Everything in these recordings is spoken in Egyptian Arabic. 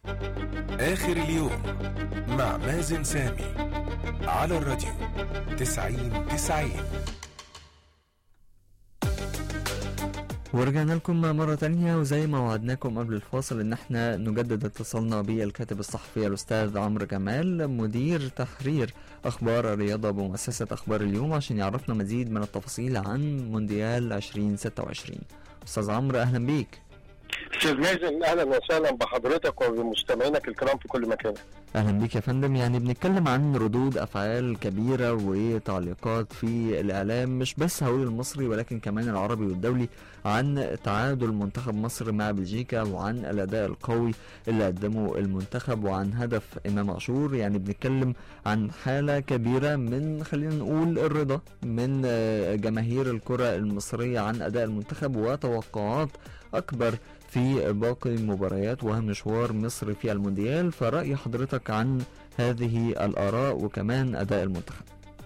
آخر اليوم مع مازن سامي على الراديو تسعين تسعين ورجعنا لكم مرة تانية وزي ما وعدناكم قبل الفاصل ان احنا نجدد اتصالنا بالكاتب الصحفي الاستاذ عمرو جمال مدير تحرير اخبار الرياضة بمؤسسة اخبار اليوم عشان يعرفنا مزيد من التفاصيل عن مونديال 2026 استاذ عمرو اهلا بيك استاذ مازن اهلا وسهلا بحضرتك وبمستمعينك الكرام في كل مكان اهلا بيك يا فندم يعني بنتكلم عن ردود افعال كبيره وتعليقات في الاعلام مش بس هقول المصري ولكن كمان العربي والدولي عن تعادل منتخب مصر مع بلجيكا وعن الاداء القوي اللي قدمه المنتخب وعن هدف امام عاشور يعني بنتكلم عن حاله كبيره من خلينا نقول الرضا من آه، جماهير الكره المصريه عن اداء المنتخب وتوقعات اكبر في باقي المباريات ومشوار مصر في المونديال فرأي حضرتك عن هذه الآراء وكمان أداء المنتخب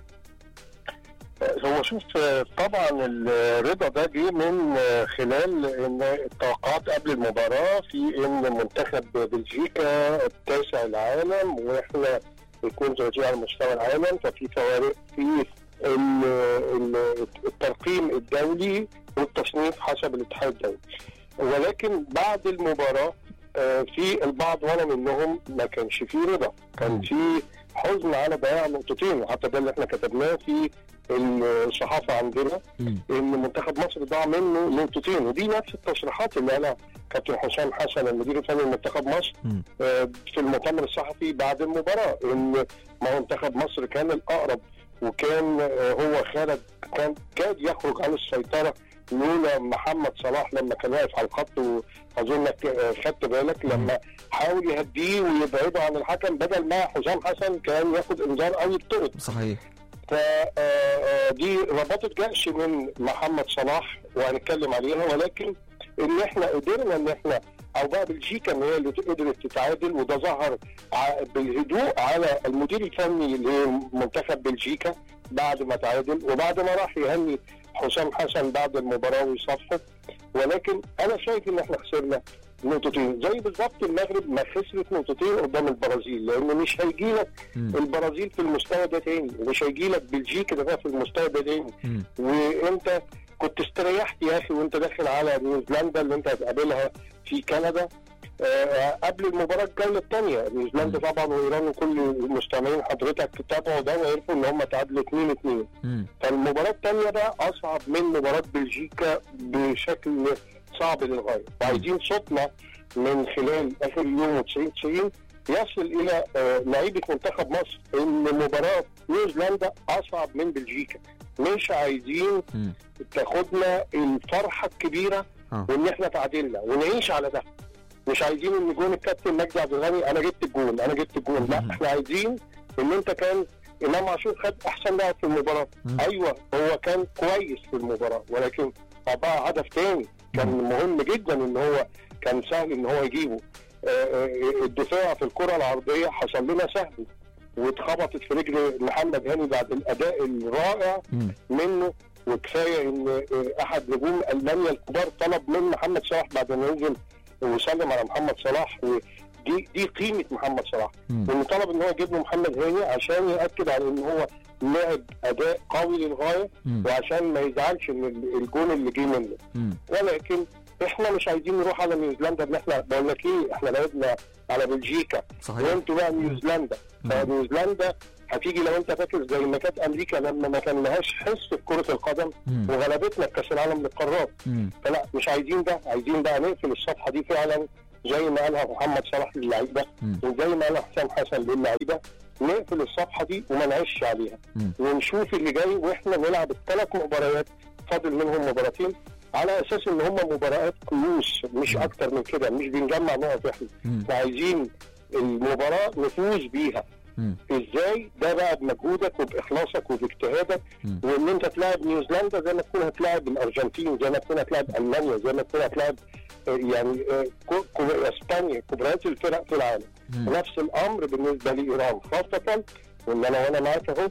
هو شوف طبعا الرضا ده جه من خلال ان التوقعات قبل المباراه في ان منتخب بلجيكا التاسع العالم واحنا 32 على مستوى العالم ففي فوارق في ال- ال- الترقيم الدولي والتصنيف حسب الاتحاد الدولي ولكن بعد المباراه آه، في البعض وانا منهم ما كانش فيه رضا كان في حزن على ضياع نقطتين وحتى ده اللي احنا كتبناه في الصحافه عندنا ان منتخب مصر ضاع منه نقطتين ودي نفس التصريحات اللي قالها كابتن حسام حسن المدير الفني لمنتخب مصر مم. آه، في المؤتمر الصحفي بعد المباراه ان ما منتخب مصر كان الاقرب وكان آه، هو خالد كان كاد يخرج عن السيطره لولا محمد صلاح لما كان واقف على الخط واظنك آه، خدت بالك لما حاول يهديه ويبعده عن الحكم بدل ما حسام حسن كان ياخد انذار او يطرد صحيح فدي ربطة جأش من محمد صلاح وهنتكلم عليها ولكن ان احنا قدرنا ان احنا او بقى بلجيكا ان هي اللي قدرت تتعادل وده ظهر ع- بالهدوء على المدير الفني لمنتخب بلجيكا بعد ما تعادل وبعد ما راح يهني حسام حسن بعد المباراه ويصفق ولكن انا شايف ان احنا خسرنا نقطتين زي بالظبط المغرب ما خسرت نقطتين قدام البرازيل لان مش هيجي لك مم. البرازيل في المستوى ده تاني ومش هيجي لك بلجيكا ده في المستوى ده تاني مم. وانت كنت استريحت يا اخي وانت داخل على نيوزيلندا اللي انت هتقابلها في كندا آه قبل المباراه الجوله الثانيه نيوزيلندا طبعا وايران وكل المستمعين حضرتك تابعوا ده وعرفوا ان هم تعادلوا 2 2 مم. فالمباراه الثانيه بقى اصعب من مباراه بلجيكا بشكل صعب للغايه وعايزين صوتنا من خلال اخر يوم 90 90 يصل الى آه، لعيبه منتخب مصر ان مباراه نيوزيلندا اصعب من بلجيكا مش عايزين مم. تاخدنا الفرحه الكبيره آه. وان احنا تعادلنا ونعيش على ده مش عايزين ان جون الكابتن مجدي عبد الغني انا جبت الجون انا جبت الجون لا مم. احنا عايزين ان انت كان امام عاشور خد احسن لاعب في المباراه مم. ايوه هو كان كويس في المباراه ولكن طبعا هدف تاني كان مهم جدا ان هو كان سهل ان هو يجيبه آه، آه، الدفاع في الكره العرضيه حصل لنا سهل واتخبطت في رجل محمد هاني بعد الاداء الرائع مم. منه وكفايه ان آه، احد نجوم المانيا الكبار طلب من محمد صلاح بعد ما نزل وسلم على محمد صلاح ودي دي قيمه محمد صلاح مم. انه طلب ان هو يجيب له محمد هاني عشان ياكد على ان هو لعب اداء قوي للغايه مم. وعشان ما يزعلش من ال- الجون اللي جه منه مم. ولكن احنا مش عايزين نروح على نيوزيلندا ان احنا بقول لك ايه احنا لعبنا على بلجيكا صحيح وانتوا بقى نيوزيلندا مم. فنيوزيلندا هتيجي لو انت فاكر زي ما كانت امريكا لما ما كان لهاش حس في كره القدم مم. وغلبتنا في كاس العالم للقارات مم. فلا مش عايزين ده عايزين بقى نقفل الصفحه دي فعلا زي ما قالها محمد صلاح للعيبه مم. وزي ما قالها حسام حسن للعيبه نقفل الصفحه دي وما نعيش عليها مم. ونشوف اللي جاي واحنا نلعب الثلاث مباريات فاضل منهم مباراتين على اساس ان هم مباريات كؤوس مش مم. اكتر من كده مش بنجمع نقط احنا مم. احنا عايزين المباراه نفوز بيها مم. ازاي ده بقى بمجهودك وباخلاصك وباجتهادك مم. وان انت تلاعب نيوزيلندا زي ما تكون هتلاعب الارجنتين زي ما تكون هتلاعب المانيا زي ما تكون هتلاعب آه، يعني آه، كو- كو- اسبانيا كبريات الفرق في العالم مم. نفس الامر بالنسبه لايران خاصه وان انا وانا معاك اهو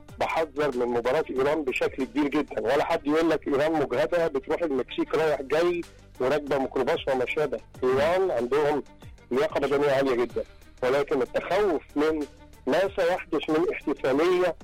بحذر من مباراه ايران بشكل كبير جدا ولا حد يقول لك ايران مجهده بتروح المكسيك رايح جاي وراكبه ميكروباص وما شابه ايران عندهم لياقه بدنيه عاليه جدا ولكن التخوف من ما سيحدث من احتفاليه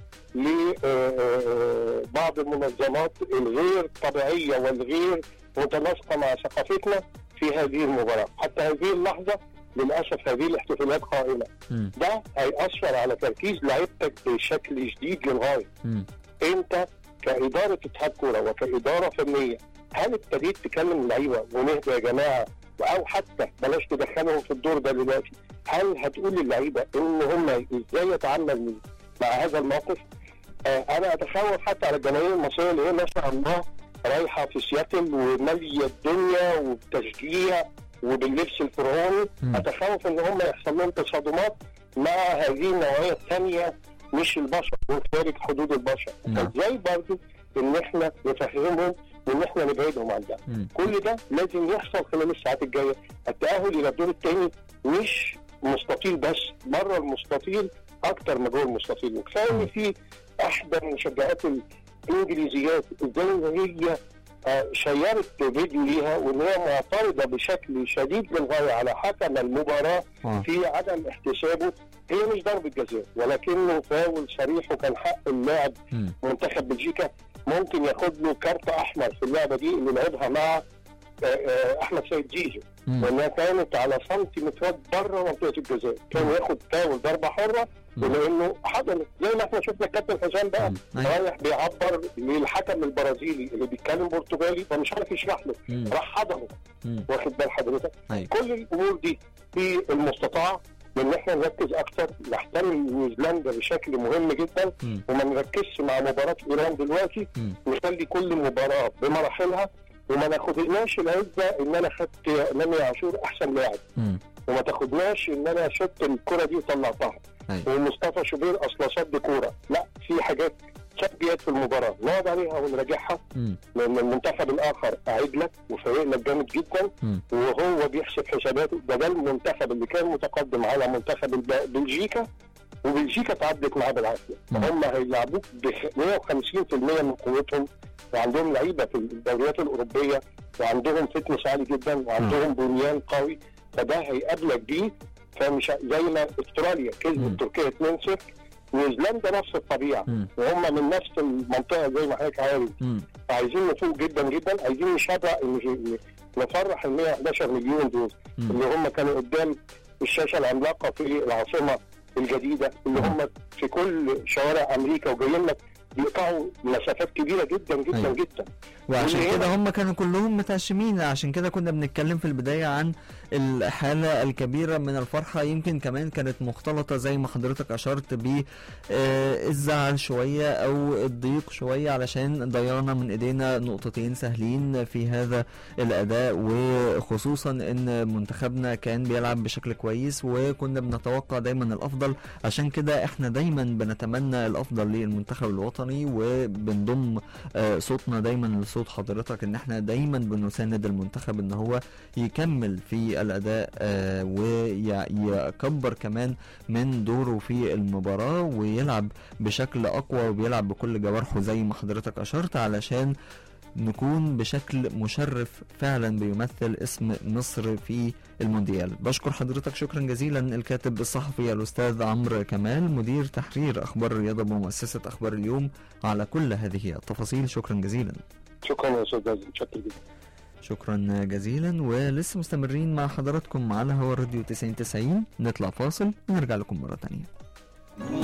لبعض المنظمات الغير طبيعيه والغير متناسقه مع ثقافتنا في هذه المباراه، حتى هذه اللحظه للاسف هذه الاحتفالات قائمه، مم. ده هيأثر على تركيز لعيبتك بشكل شديد للغايه، مم. انت كاداره اتحاد كوره وكاداره فنيه هل ابتديت تكلم اللعيبه ونهدى يا جماعه او حتى بلاش تدخلهم في الدور ده دلوقتي هل هتقول للعيبه ان هم ازاي يتعاملوا مع هذا الموقف؟ آه انا اتخوف حتى على الجماهير المصريه اللي هي ما شاء الله رايحه في سياتل وماليه الدنيا وبتشجيع وباللبس الفرعوني مم. اتخوف ان هم يحصل لهم تصادمات مع هذه النوعيه الثانيه مش البشر وخارج حدود البشر نعم. فازاي برضه ان احنا نفهمهم وان احنا نبعدهم عن ده مم. كل ده لازم يحصل خلال الساعات الجايه التاهل الى الدور الثاني مش مستطيل بس بره المستطيل اكتر ما جوه المستطيل وكفايه ان في احدى المشجعات الانجليزيات ازاي ان هي آه، شيرت فيديو ليها وان هي معترضه بشكل شديد للغايه على حكم المباراه آه. في عدم احتسابه هي مش ضربه جزاء ولكنه فاول صريح وكان حق اللاعب مم. منتخب بلجيكا ممكن ياخد له كارت احمر في اللعبه دي اللي لعبها مع آه، آه، احمد سيد زيزو مم. لانها كانت على سنتيمترات بره منطقه الجزاء كان ياخد فاول ضربه حره مم. ولانه حضنت زي ما احنا شفنا الكابتن حسام بقى مم. أيوة. رايح بيعبر للحكم البرازيلي اللي بيتكلم برتغالي فمش عارف يشرح له مم. راح حضنه مم. واخد بال حضرتك أيوة. كل الامور دي في المستطاع ان احنا نركز اكتر نحترم نيوزيلندا بشكل مهم جدا مم. وما نركزش مع مباراه ايران دلوقتي مم. نخلي كل مباراه بمراحلها وما ناخدناش العزه ان انا خدت لمي عاشور احسن لاعب مم. وما تاخدناش ان انا شفت الكره دي وطلعتها أيوة. ومصطفى شوبير اصلا صد كوره لا في حاجات سلبيات في المباراه نقعد عليها ونراجعها مم. لان المنتخب الاخر قاعد لك وفريق لك جامد جدا مم. وهو بيحسب حساباته ده ده المنتخب اللي كان متقدم على منتخب الب- بلجيكا وبلجيكا تعدت معاه بالعافيه مم. فهم هيلعبوك ب 150% من قوتهم وعندهم لعيبه في الدوريات الاوروبيه وعندهم فتنس عالي جدا وعندهم بنيان قوي فده هيقابلك بيه فمش ه- زي ما استراليا مم. كسبت تركيا 2-0 نيوزيلندا نفس الطبيعه مم. وهم من نفس المنطقه زي ما حضرتك عارف مم. عايزين نفوق جدا جدا عايزين نشبع إن- نفرح ال 111 مليون دول مم. اللي هم كانوا قدام الشاشه العملاقه في العاصمه الجديده اللي هم في كل شوارع امريكا وجايين لك بيقطعوا مسافات كبيره جدا جدا أيوة. جدا وعشان واللي كده هنا- هم كانوا كلهم متعشمين عشان كده كنا بنتكلم في البداية عن الحالة الكبيرة من الفرحة يمكن كمان كانت مختلطة زي ما حضرتك أشرت ب آه، الزعل شوية أو الضيق شوية علشان ضيعنا من إيدينا نقطتين سهلين في هذا الأداء وخصوصا إن منتخبنا كان بيلعب بشكل كويس وكنا بنتوقع دايما الأفضل عشان كده إحنا دايما بنتمنى الأفضل للمنتخب الوطني وبنضم آه، صوتنا دايما لصوت حضرتك ان احنا دايما بنساند المنتخب ان هو يكمل في الاداء آه، ويكبر كمان من دوره في المباراة ويلعب بشكل اقوى وبيلعب بكل جوارحه زي ما حضرتك اشرت علشان نكون بشكل مشرف فعلا بيمثل اسم مصر في المونديال بشكر حضرتك شكرا جزيلا الكاتب الصحفي الاستاذ عمرو كمال مدير تحرير اخبار الرياضه بمؤسسه اخبار اليوم على كل هذه التفاصيل شكرا جزيلا شكرا يا استاذ عزيز متشكر جدا شكرا جزيلا ولسه مستمرين مع حضراتكم على هوا الراديو 90 90 نطلع فاصل ونرجع لكم مرة تانية